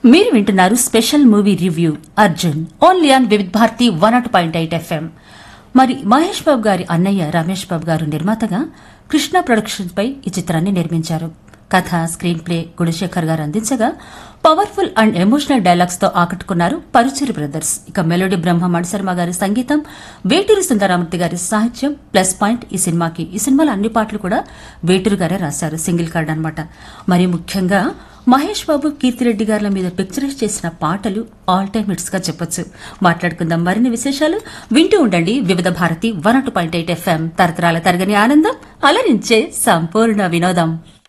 మీరు వింటున్నారు special movie review Arjun only on Vividh Bharati one not point eight FM మరి మహేష్ బాబు గారి అన్నయ్య రమేష్ బాబు గారు నిర్మాతగా కృష్ణ ప్రొడక్షన్స్ పై ఈ చిత్రాన్ని నిర్మించారు కథ స్క్రీన్ ప్లే గుణశేఖర్ గారు అందించగా పవర్ఫుల్ అండ్ ఎమోషనల్ డైలాగ్స్ తో ఆకట్టుకున్నారు పరుచూరి బ్రదర్స్ ఇక మెలోడీ బ్రహ్మ మణిశర్మ గారి సంగీతం వేటూరి సుందరామూర్తి గారి సాహిత్యం ప్లస్ పాయింట్ ఈ సినిమాకి ఈ సినిమాలో అన్ని పాటలు కూడా వేటూరు గారే రాశారు సింగిల్ కార్డ్ అన్నమాట మరి ముఖ్యంగా మహేష్ బాబు కీర్తిరెడ్డి గారుల మీద పిక్చరైజ్ చేసిన పాటలు ఆల్ టైమ్ హిట్స్ గా చెప్పొచ్చు మాట్లాడుకుందాం మరిన్ని విశేషాలు వింటూ ఉండండి Vividha Bharati one point eight FM తరతరాల తరగని ఆనందం అలరించే సంపూర్ణ వినోదం